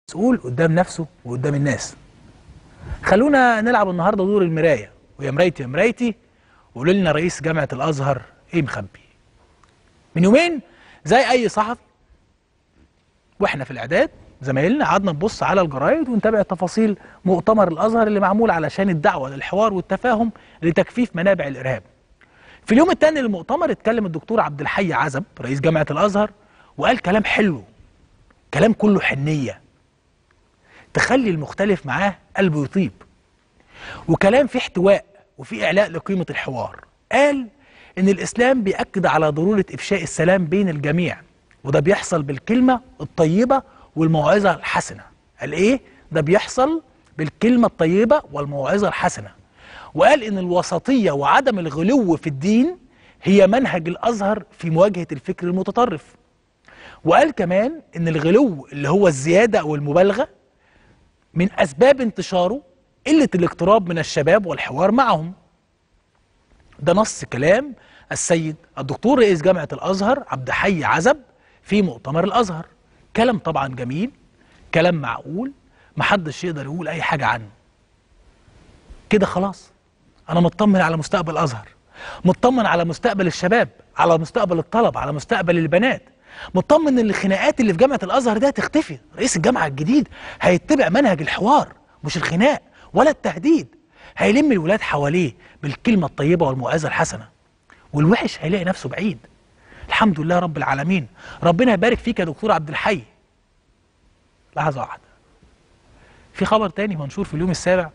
مسؤول قدام نفسه وقدام الناس خلونا نلعب النهارده دور المرايه ويا مرايتي يا مرايتي وقولوا لنا رئيس جامعه الازهر ايه مخبي من يومين زي اي صحفي واحنا في الاعداد زمايلنا قعدنا نبص على الجرايد ونتابع تفاصيل مؤتمر الازهر اللي معمول علشان الدعوه للحوار والتفاهم لتجفيف منابع الارهاب في اليوم الثاني للمؤتمر اتكلم الدكتور عبد الحي عزب رئيس جامعه الازهر وقال كلام حلو كلام كله حنيه تخلي المختلف معاه قلبه يطيب وكلام فيه احتواء وفيه إعلاء لقيمة الحوار قال إن الإسلام بيأكد على ضرورة إفشاء السلام بين الجميع وده بيحصل بالكلمة الطيبة والموعظة الحسنة قال إيه؟ ده بيحصل بالكلمة الطيبة والموعظة الحسنة وقال إن الوسطية وعدم الغلو في الدين هي منهج الأزهر في مواجهة الفكر المتطرف وقال كمان إن الغلو اللي هو الزيادة أو المبالغة من أسباب انتشاره قلة الاقتراب من الشباب والحوار معهم ده نص كلام السيد الدكتور رئيس جامعة الأزهر عبد حي عزب في مؤتمر الأزهر كلام طبعا جميل كلام معقول محدش يقدر يقول أي حاجة عنه كده خلاص أنا مطمن على مستقبل الأزهر مطمن على مستقبل الشباب على مستقبل الطلبة على مستقبل البنات مطمن ان الخناقات اللي في جامعه الازهر دي هتختفي رئيس الجامعه الجديد هيتبع منهج الحوار مش الخناق ولا التهديد هيلم الولاد حواليه بالكلمه الطيبه والموعظه الحسنه والوحش هيلاقي نفسه بعيد الحمد لله رب العالمين ربنا يبارك فيك يا دكتور عبد الحي لحظه واحده في خبر تاني منشور في اليوم السابع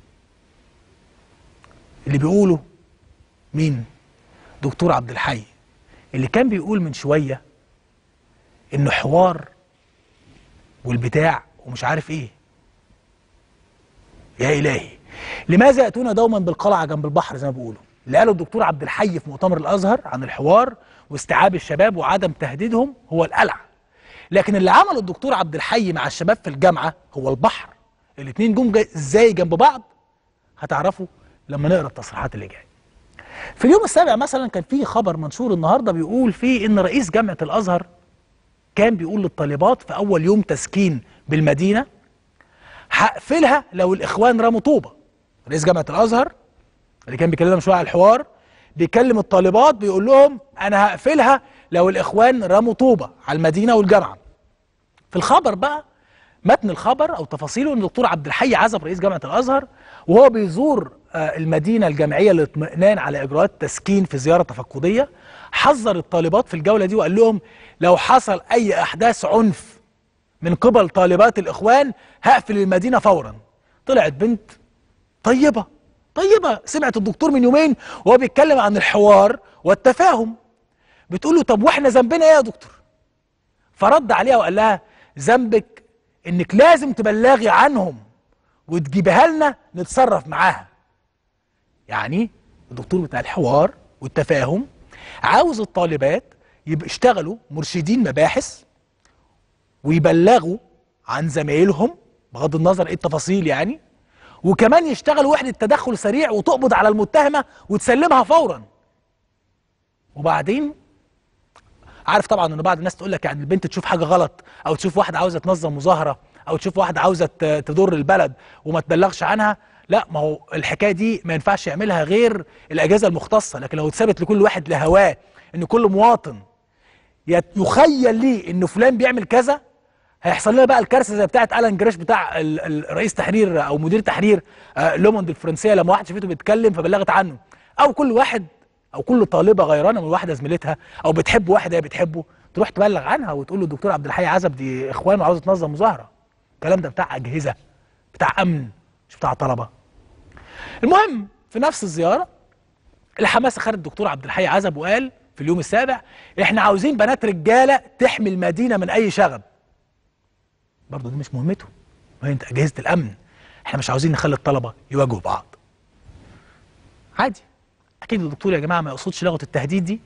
اللي بيقوله مين دكتور عبد الحي اللي كان بيقول من شويه انه حوار والبتاع ومش عارف ايه يا الهي لماذا ياتون دوما بالقلعه جنب البحر زي ما بيقولوا اللي قاله الدكتور عبد الحي في مؤتمر الازهر عن الحوار واستيعاب الشباب وعدم تهديدهم هو القلعه لكن اللي عمله الدكتور عبد الحي مع الشباب في الجامعه هو البحر الاثنين جم جاي ازاي جنب بعض هتعرفوا لما نقرا التصريحات اللي جايه في اليوم السابع مثلا كان في خبر منشور النهارده بيقول فيه ان رئيس جامعه الازهر كان بيقول للطالبات في اول يوم تسكين بالمدينه هقفلها لو الاخوان رموا طوبه رئيس جامعه الازهر اللي كان بيكلمنا شويه على الحوار بيكلم الطالبات بيقول لهم انا هقفلها لو الاخوان رموا طوبه على المدينه والجامعه في الخبر بقى متن الخبر او تفاصيله ان الدكتور عبد الحي عزب رئيس جامعه الازهر وهو بيزور المدينه الجامعيه للاطمئنان على اجراءات تسكين في زياره تفقديه حذر الطالبات في الجوله دي وقال لهم لو حصل اي احداث عنف من قبل طالبات الاخوان هقفل المدينه فورا طلعت بنت طيبه طيبه سمعت الدكتور من يومين وهو بيتكلم عن الحوار والتفاهم بتقول له طب واحنا ذنبنا ايه يا دكتور فرد عليها وقال لها ذنبك انك لازم تبلغي عنهم وتجيبها لنا نتصرف معاها يعني الدكتور بتاع الحوار والتفاهم عاوز الطالبات يبقى يشتغلوا مرشدين مباحث ويبلغوا عن زمايلهم بغض النظر ايه التفاصيل يعني وكمان يشتغلوا وحده تدخل سريع وتقبض على المتهمه وتسلمها فورا وبعدين عارف طبعا ان بعض الناس تقول لك يعني البنت تشوف حاجه غلط او تشوف واحده عاوزه تنظم مظاهره او تشوف واحده عاوزه تضر البلد وما تبلغش عنها لا ما هو الحكايه دي ما ينفعش يعملها غير الاجهزه المختصه لكن لو اتثبت لكل واحد لهواه ان كل مواطن يخيل ليه ان فلان بيعمل كذا هيحصل لنا بقى الكارثه زي بتاعه الان جريش بتاع رئيس تحرير او مدير تحرير لوموند الفرنسيه لما واحد شافته بيتكلم فبلغت عنه او كل واحد او كل طالبه غيرانه من واحده زميلتها او بتحب واحد هي بتحبه تروح تبلغ عنها وتقول له الدكتور عبد الحي عزب دي اخوان وعاوزه تنظم مظاهره الكلام ده بتاع اجهزه بتاع امن مش بتاع طلبه المهم في نفس الزياره الحماسه خد الدكتور عبد الحي عزب وقال في اليوم السابع احنا عاوزين بنات رجاله تحمي المدينه من اي شغب برضه دي مش مهمته ما انت اجهزه الامن احنا مش عاوزين نخلي الطلبه يواجهوا بعض عادي اكيد الدكتور يا جماعه ما يقصدش لغه التهديد دي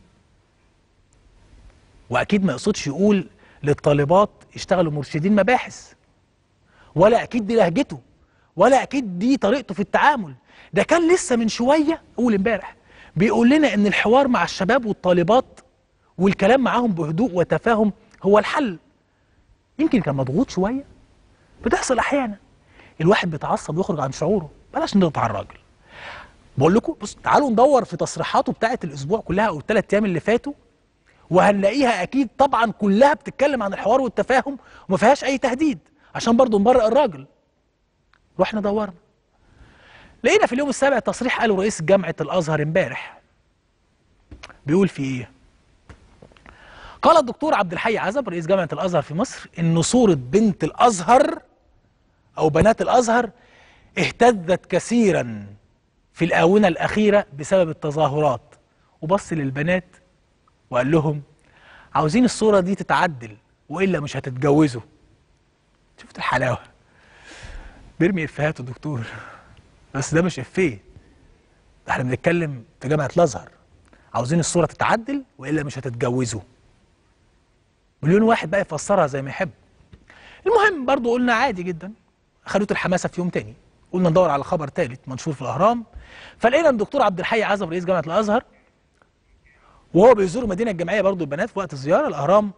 واكيد ما يقصدش يقول للطالبات يشتغلوا مرشدين مباحث ولا اكيد دي لهجته ولا اكيد دي طريقته في التعامل ده كان لسه من شويه اول امبارح بيقول لنا ان الحوار مع الشباب والطالبات والكلام معاهم بهدوء وتفاهم هو الحل يمكن كان مضغوط شويه بتحصل احيانا الواحد بيتعصب ويخرج عن شعوره بلاش نضغط على الراجل بقول لكم بص تعالوا ندور في تصريحاته بتاعه الاسبوع كلها او الثلاث ايام اللي فاتوا وهنلاقيها اكيد طبعا كلها بتتكلم عن الحوار والتفاهم وما فيهاش اي تهديد عشان برضه نبرئ الراجل رحنا دورنا لقينا في اليوم السابع تصريح قاله رئيس جامعه الازهر امبارح بيقول في ايه قال الدكتور عبد الحي عزب رئيس جامعه الازهر في مصر ان صوره بنت الازهر او بنات الازهر اهتزت كثيرا في الاونه الاخيره بسبب التظاهرات وبص للبنات وقال لهم عاوزين الصوره دي تتعدل والا مش هتتجوزوا شفت الحلاوه بيرمي افيهات الدكتور بس ده مش افيه ده احنا بنتكلم في جامعه الازهر عاوزين الصوره تتعدل والا مش هتتجوزوا مليون واحد بقى يفسرها زي ما يحب المهم برضو قلنا عادي جدا خدت الحماسه في يوم تاني قلنا ندور على خبر ثالث منشور في الاهرام فلقينا الدكتور عبد الحي عزب رئيس جامعه الازهر وهو بيزور المدينه الجامعيه برضو البنات في وقت الزياره الاهرام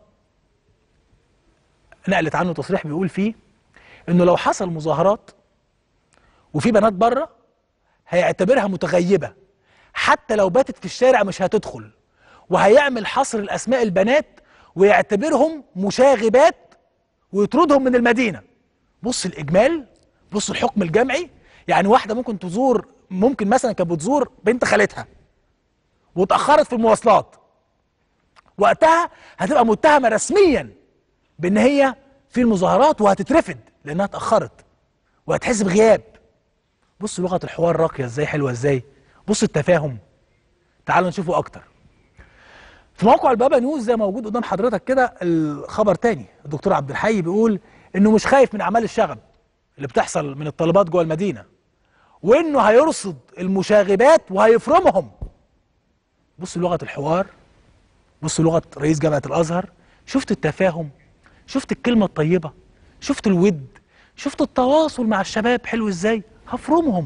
نقلت عنه تصريح بيقول فيه انه لو حصل مظاهرات وفي بنات بره هيعتبرها متغيبه حتى لو باتت في الشارع مش هتدخل وهيعمل حصر الاسماء البنات ويعتبرهم مشاغبات ويطردهم من المدينه بص الاجمال بص الحكم الجمعي يعني واحده ممكن تزور ممكن مثلا كانت بتزور بنت خالتها واتاخرت في المواصلات وقتها هتبقى متهمه رسميا بان هي في المظاهرات وهتترفد لانها اتاخرت وهتحس بغياب بص لغه الحوار راقيه ازاي حلوه ازاي بص التفاهم تعالوا نشوفه اكتر في موقع البابا نيوز زي ما موجود قدام حضرتك كده الخبر تاني الدكتور عبد الحي بيقول انه مش خايف من اعمال الشغب اللي بتحصل من الطالبات جوه المدينه وانه هيرصد المشاغبات وهيفرمهم بص لغه الحوار بص لغه رئيس جامعه الازهر شفت التفاهم شفت الكلمه الطيبه شفت الود شفت التواصل مع الشباب حلو ازاي هفرمهم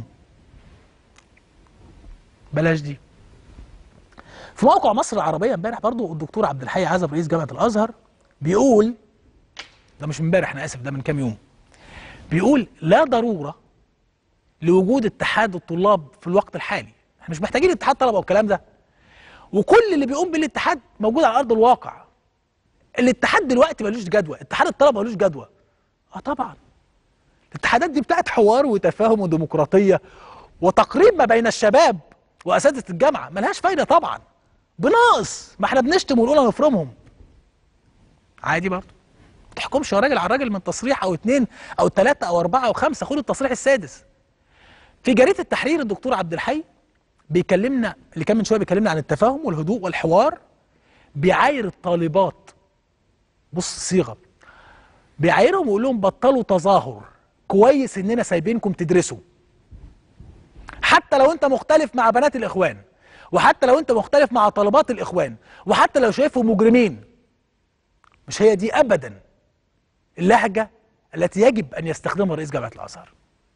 بلاش دي في موقع مصر العربيه امبارح برضو الدكتور عبد الحي عزب رئيس جامعه الازهر بيقول ده مش امبارح انا اسف ده من كام يوم بيقول لا ضروره لوجود اتحاد الطلاب في الوقت الحالي احنا مش محتاجين اتحاد طلبه والكلام ده وكل اللي بيقوم بالاتحاد موجود على ارض الواقع الاتحاد دلوقتي ملوش جدوى اتحاد الطلبه ملوش جدوى اه طبعا الاتحادات دي بتاعت حوار وتفاهم وديمقراطيه وتقريب ما بين الشباب واساتذه الجامعه ملهاش فايده طبعا بناقص ما احنا بنشتم ونقول هنفرمهم عادي برضه ما تحكمش يا راجل على الراجل من تصريح او اتنين او تلاته او اربعه او خمسه خد التصريح السادس في جريده التحرير الدكتور عبد الحي بيكلمنا اللي كان من شويه بيكلمنا عن التفاهم والهدوء والحوار بيعاير الطالبات بص الصيغه بيعايرهم ويقول لهم بطلوا تظاهر كويس اننا سايبينكم تدرسوا حتى لو انت مختلف مع بنات الاخوان وحتى لو انت مختلف مع طلبات الاخوان وحتى لو شايفهم مجرمين مش هي دي ابدا اللهجه التي يجب ان يستخدمها رئيس جامعه الازهر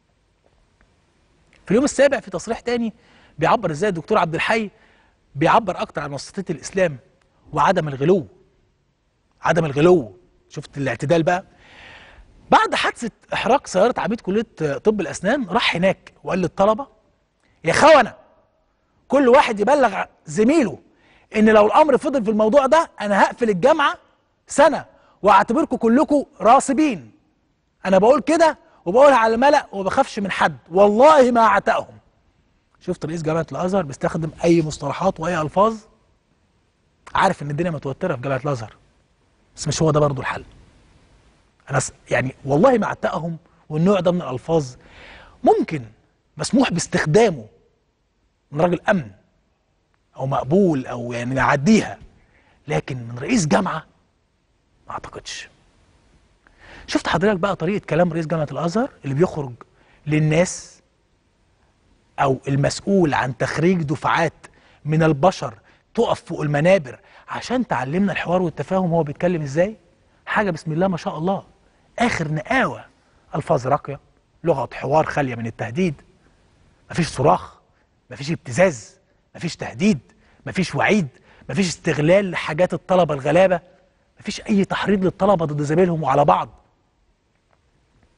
في اليوم السابع في تصريح تاني بيعبر ازاي الدكتور عبد الحي بيعبر اكتر عن وسطيه الاسلام وعدم الغلو عدم الغلو شفت الاعتدال بقى بعد حادثه احراق سياره عميد كليه طب الاسنان راح هناك وقال للطلبه يا خونه كل واحد يبلغ زميله ان لو الامر فضل في الموضوع ده انا هقفل الجامعه سنه واعتبركم كلكم راصبين انا بقول كده وبقولها على الملأ وما بخافش من حد والله ما اعتقهم شفت رئيس جامعه الازهر بيستخدم اي مصطلحات واي الفاظ عارف ان الدنيا متوتره في جامعه الازهر بس مش هو ده برضه الحل انا س... يعني والله ما اعتقهم والنوع ده من الالفاظ ممكن مسموح باستخدامه من راجل امن او مقبول او يعني نعديها لكن من رئيس جامعه ما اعتقدش شفت حضرتك بقى طريقه كلام رئيس جامعه الازهر اللي بيخرج للناس او المسؤول عن تخريج دفعات من البشر تقف فوق المنابر عشان تعلمنا الحوار والتفاهم هو بيتكلم ازاي حاجه بسم الله ما شاء الله اخر نقاوه الفاظ راقيه لغه حوار خاليه من التهديد مفيش صراخ مفيش ابتزاز مفيش تهديد مفيش وعيد مفيش استغلال لحاجات الطلبه الغلابه مفيش اي تحريض للطلبه ضد زمايلهم وعلى بعض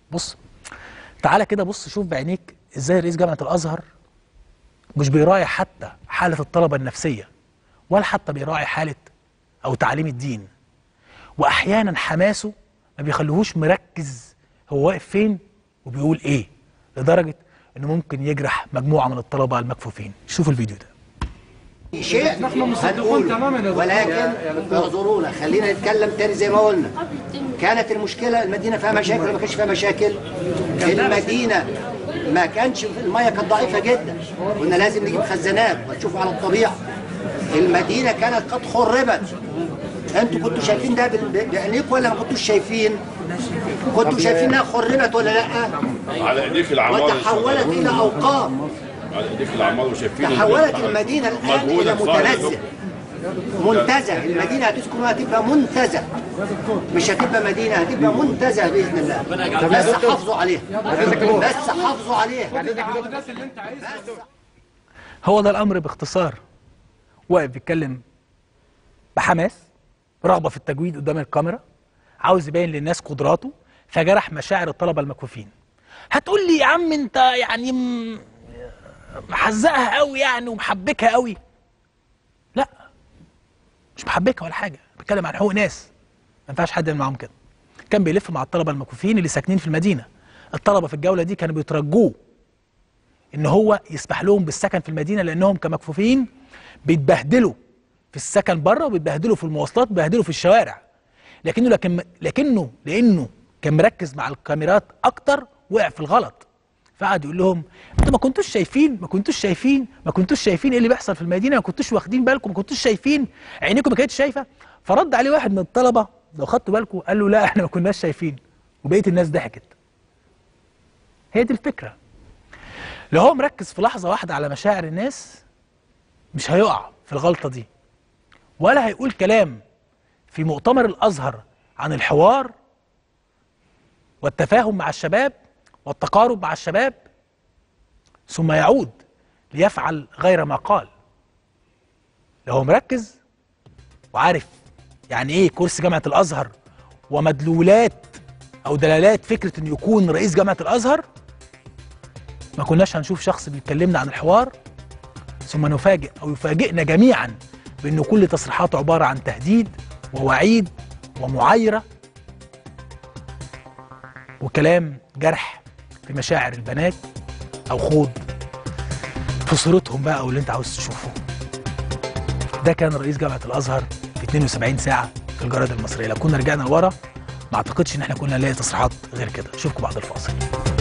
بص تعالى كده بص شوف بعينيك ازاي رئيس جامعه الازهر مش بيراعي حتى حاله الطلبه النفسيه ولا حتى بيراعي حاله او تعليم الدين واحيانا حماسه ما بيخليهوش مركز هو واقف فين وبيقول ايه لدرجه انه ممكن يجرح مجموعه من الطلبه المكفوفين شوفوا الفيديو ده شيء هنقوله ولكن اعذرونا خلينا نتكلم تاني زي ما قلنا كانت المشكله المدينه فيها مشاكل ولا ما كانش فيها مشاكل المدينه ما كانش الميه كانت ضعيفه جدا كنا لازم نجيب خزانات وتشوفوا على الطبيعه المدينه كانت قد خربت انتوا كنتوا شايفين ده بال- بعينيكم ولا ما كنتوش شايفين كنتوا شايفين انها خربت ولا لا على ايديك العمار وتحولت الى اوقاف على ايديك العمار وشايفين تحولت المدينة الآن إلى مجهودك صار متنزه منتزه المدينة هتسكن هتبقى منتزه مش هتبقى مدينة هتبقى منتزه بإذن الله بس حافظوا عليها بس حافظوا عليها هو ده الامر باختصار واقف بيتكلم بحماس رغبه في التجويد قدام الكاميرا عاوز يبين للناس قدراته فجرح مشاعر الطلبه المكفوفين هتقول لي يا عم انت يعني م- محزقها قوي يعني ومحبكها قوي لا مش محبكها ولا حاجه بتكلم عن حقوق ناس ما ينفعش حد يعمل معاهم كده كان بيلف مع الطلبه المكفوفين اللي ساكنين في المدينه الطلبه في الجوله دي كانوا بيترجوه ان هو يسمح لهم بالسكن في المدينه لانهم كمكفوفين بيتبهدلوا في السكن بره وبيتبهدلوا في المواصلات بيتبهدلوا في الشوارع لكنه لكن لكنه لانه كان مركز مع الكاميرات اكتر وقع في الغلط فقعد يقول لهم انتوا ما كنتوش شايفين ما كنتوش شايفين ما كنتوش شايفين ايه اللي بيحصل في المدينه ما كنتوش واخدين بالكم ما كنتوش شايفين عينيكم ما كانتش شايفه فرد عليه واحد من الطلبه لو خدتوا بالكم قال له لا احنا ما كناش شايفين وبقيه الناس ضحكت هي دي الفكره لو هو مركز في لحظة واحدة على مشاعر الناس مش هيقع في الغلطة دي ولا هيقول كلام في مؤتمر الأزهر عن الحوار والتفاهم مع الشباب والتقارب مع الشباب ثم يعود ليفعل غير ما قال لو هو مركز وعارف يعني ايه كرسي جامعة الأزهر ومدلولات أو دلالات فكرة إنه يكون رئيس جامعة الأزهر ما كناش هنشوف شخص بيتكلمنا عن الحوار ثم نفاجئ او يفاجئنا جميعا بان كل تصريحاته عباره عن تهديد ووعيد ومعايره وكلام جرح في مشاعر البنات او خوض في صورتهم بقى او اللي انت عاوز تشوفه ده كان رئيس جامعه الازهر في 72 ساعه في الجرايد المصريه لو كنا رجعنا لورا ما اعتقدش ان احنا كنا نلاقي تصريحات غير كده اشوفكم بعد الفاصل